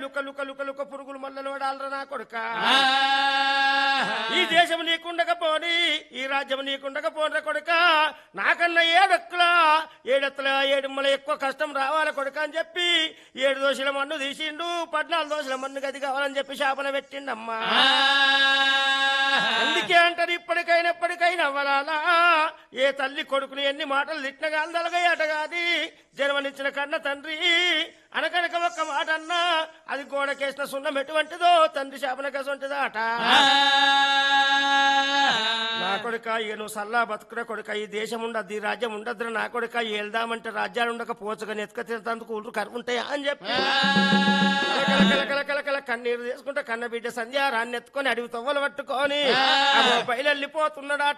లుక లుక లుక లుక పురుగులు మల్లలు పడాలరా నా కొడుక ఈ దేశం నీకుండకపోని ఈ రాజ్యం నీకుండకపోనరా కొడుక నాకన్నా ఏడెక్కుల ఏడెత్తుల ఏడుమ్మల ఎక్కువ కష్టం రావాలి కొడుక అని చెప్పి ఏడు దోశల మన్ను తీసిండు పద్నాలుగు దోశల మన్ను గది కావాలని చెప్పి శాపన పెట్టిండమ్మా అందుకే అంటారు ఇప్పటికైనా ఎప్పటికైనా అవ్వలాలా ఏ తల్లి కొడుకుని ఎన్ని మాటలు తిట్టినగా అందలగయ్యట కాది జన్మనిచ్చిన కన్న తండ్రి అనకనక ఒక్క మాట అన్నా అది గోడకేసిన సున్నం ఎటువంటిదో తండ్రి శాపనకసంటిదో అట నా కొడుక ఇక నువ్వు సల్లా బతుకున్న కొడుక ఈ దేశం ఉండద్దు ఈ రాజ్యం ఉండద్దు నా కొడుక వెళ్దామంటే రాజ్యాలు ఉండక పోచుగా నెత్తుక తింటందుకు ఊళ్ళు కరుకుంటాయా అని చెప్పి కల కల కల కల కల కన్నీరు తీసుకుంటే కన్న బిడ్డ సంధ్య రాన్ని ఎత్తుకొని అడవి తవ్వలు పట్టుకొని ఆ బయలు వెళ్ళిపోతున్నాడు